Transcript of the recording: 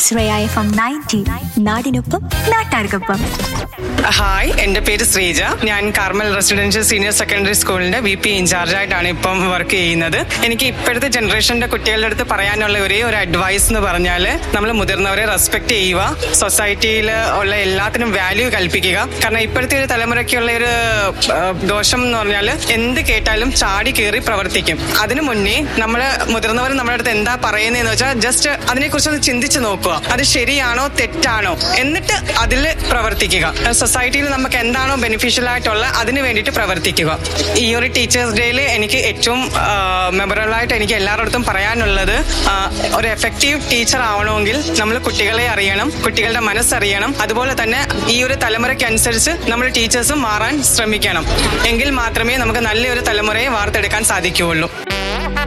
Shreya F M ninety നാടിനൊപ്പം നാട്ടാർക്കൊപ്പം hi എന്റെ പേര് ശ്രീജ ഞാൻ കാർമൽ റെസിഡൻഷ്യൽ സീനിയർ സെക്കൻഡറി സ്കൂളിന്റെ വി പി ഇൻചാർജ് ആയിട്ടാണ് ഇപ്പം വർക്ക് ചെയ്യുന്നത് എനിക്ക് ഇപ്പോഴത്തെ ജനറേഷന്റെ കുട്ടികളുടെ അടുത്ത് പറയാനുള്ള ഒരേ ഒരു അഡ്വൈസ് എന്ന് പറഞ്ഞാൽ നമ്മൾ മുതിർന്നവരെ റെസ്പെക്ട് ചെയ്യുക സൊസൈറ്റിയിൽ ഉള്ള എല്ലാത്തിനും വാല്യൂ കൽപ്പിക്കുക കാരണം ഇപ്പോഴത്തെ ഒരു തലമുറയ്ക്കുള്ള ഒരു ആ, ദോഷം എന്ന് പറഞ്ഞാൽ എന്ത് കേട്ടാലും ചാടി കയറി പ്രവർത്തിക്കും അതിനു മുന്നേ നമ്മൾ മുതിർന്നവർ നമ്മുടെ അടുത്ത് എന്താ പറയുന്നതെന്ന് വെച്ചാൽ ജസ്റ്റ് അതിനെക്കുറിച്ച് ഒന്ന് ചിന്തിച്ച് നോക്കുക അത് ശരിയാണോ തെറ്റാണോ എന്നിട്ട് അതിൽ പ്രവർത്തിക്കുക സൊസൈറ്റിയിൽ നമുക്ക് എന്താണോ ബെനിഫിഷ്യൽ ആയിട്ടുള്ള അതിന് വേണ്ടിയിട്ട് പ്രവർത്തിക്കുക ഈ ഒരു ടീച്ചേഴ്സ് ഡേയിൽ എനിക്ക് ഏറ്റവും മെമ്മറബിൾ ആയിട്ട് എനിക്ക് എല്ലാവരുടെ പറയാനുള്ളത് ആ, ഒരു എഫക്റ്റീവ് ടീച്ചർ ആവണമെങ്കിൽ നമ്മൾ കുട്ടികളെ അറിയണം കുട്ടികളുടെ മനസ്സറിയണം അതുപോലെ തന്നെ ഈ ഒരു തലമുറയ്ക്ക് അനുസരിച്ച് നമ്മൾ ടീച്ചേഴ്സും മാറാൻ ശ്രമിക്കണം എങ്കിൽ മാത്രമേ നമുക്ക് നല്ലൊരു തലമുറയെ വാർത്തെടുക്കാൻ സാധിക്കുകയുള്ളൂ